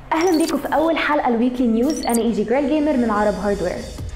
اهلا بيكم في اول حلقه الويكلي نيوز انا ايجي جريل جيمر من عرب هاردوير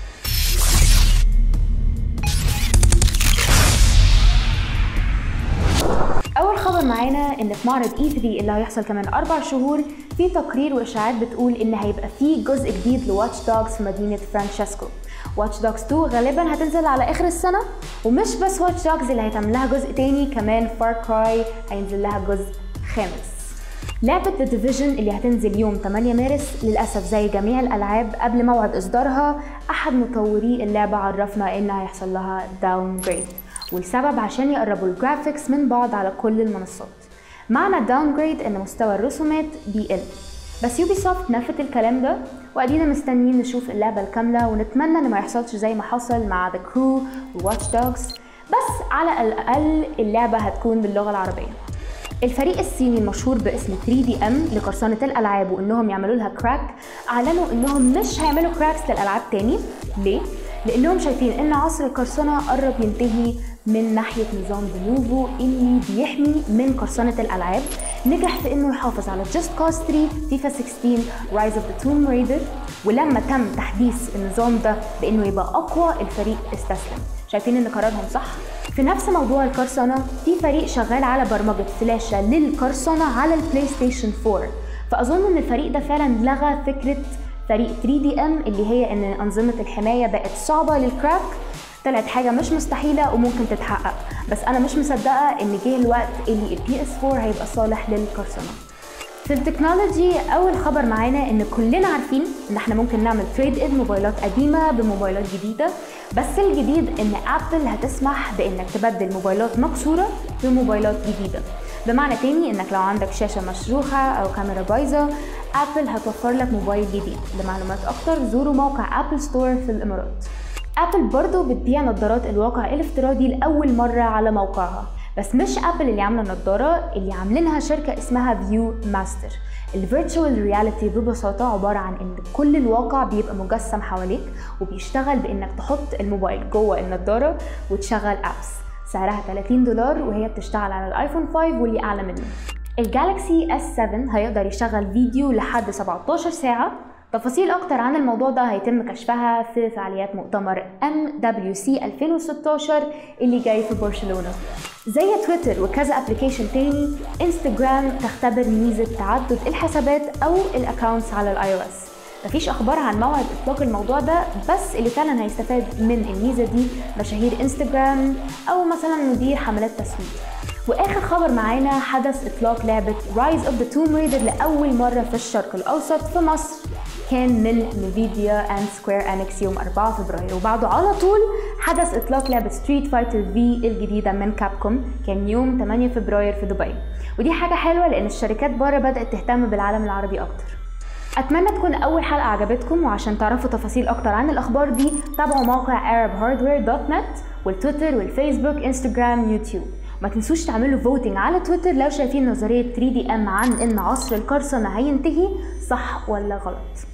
اول خبر معانا ان في معرض اي 3 اللي هيحصل كمان اربع شهور في تقرير واشاعات بتقول ان هيبقى في جزء جديد لواتش دوجز في مدينه فرانشيسكو واتش دوجز 2 غالبا هتنزل على اخر السنه ومش بس واتش دوجز اللي هيتعمل لها جزء تاني كمان فار كراي هينزل لها جزء خامس لعبة The Division اللي هتنزل يوم 8 مارس للأسف زي جميع الألعاب قبل موعد إصدارها أحد مطوري اللعبة عرفنا إن هيحصل لها داون جريد والسبب عشان يقربوا الجرافيكس من بعض على كل المنصات معنى داون جريد إن مستوى الرسومات بيقل بس يوبي سوفت نفت الكلام ده وادينا مستنيين نشوف اللعبة الكاملة ونتمنى ان ما يحصلش زي ما حصل مع ذا كرو وواتش دوجز بس على الأقل اللعبة هتكون باللغة العربية الفريق الصيني المشهور باسم 3 دي ام لقرصنة الالعاب وانهم يعملوا لها كراك اعلنوا انهم مش هيعملوا كراكس للالعاب تاني ليه لانهم شايفين ان عصر القرصنة قرب ينتهي من ناحية نظام بنوفو اللي بيحمي من قرصنة الالعاب نجح في انه يحافظ على جاست كاز 3 فيفا 16 رايز اوف ذا توم ريدر ولما تم تحديث النظام ده بانه يبقى اقوى الفريق استسلم شايفين ان قرارهم صح في نفس موضوع القرصنة في فريق شغال على برمجة فلاشة للقرصنة على البلاي ستيشن 4 فأظن إن الفريق ده فعلا لغى فكرة فريق 3 دي ام اللي هي إن أنظمة الحماية بقت صعبة للكراك طلعت حاجة مش مستحيلة وممكن تتحقق بس أنا مش مصدقة إن جه الوقت اللي البي اس 4 هيبقى صالح للقرصنة في التكنولوجي اول خبر معانا ان كلنا عارفين ان احنا ممكن نعمل تريد ان موبايلات قديمه بموبايلات جديده بس الجديد ان ابل هتسمح بانك تبدل موبايلات مكسوره بموبايلات جديده بمعنى تاني انك لو عندك شاشه مشروخه او كاميرا بايظه ابل هتوفر لك موبايل جديد لمعلومات اكتر زوروا موقع ابل ستور في الامارات ابل برضو بتبيع نظارات الواقع الافتراضي لاول مره على موقعها بس مش ابل اللي عامله النضاره اللي عاملينها شركه اسمها فيو ماستر الفيرتشوال رياليتي ببساطه عباره عن ان كل الواقع بيبقى مجسم حواليك وبيشتغل بانك تحط الموبايل جوه النضاره وتشغل ابس سعرها 30 دولار وهي بتشتغل على الايفون 5 واللي اعلى منه الجالكسي اس 7 هيقدر يشغل فيديو لحد 17 ساعه تفاصيل اكتر عن الموضوع ده هيتم كشفها في فعاليات مؤتمر MWC 2016 اللي جاي في برشلونه زي تويتر وكذا ابلكيشن تاني انستجرام تختبر ميزه تعدد الحسابات او الاكونتس على الاي او اس مفيش اخبار عن موعد اطلاق الموضوع ده بس اللي فعلا هيستفاد من الميزه دي مشاهير انستجرام او مثلا مدير حملات تسويق واخر خبر معانا حدث اطلاق لعبه رايز اوف ذا توم ريدر لاول مره في الشرق الاوسط في مصر كان من نفيديا اند سكوير انكس يوم 4 فبراير وبعده على طول حدث اطلاق لعبه ستريت فايتر في الجديده من كابكوم كان يوم 8 فبراير في دبي ودي حاجه حلوه لان الشركات بره بدات تهتم بالعالم العربي اكتر اتمنى تكون اول حلقه عجبتكم وعشان تعرفوا تفاصيل اكتر عن الاخبار دي تابعوا موقع arabhardware.net والتويتر والفيسبوك انستجرام يوتيوب ما تنسوش تعملوا فوتنج على تويتر لو شايفين نظريه 3 دي ام عن ان عصر القرصنه هينتهي صح ولا غلط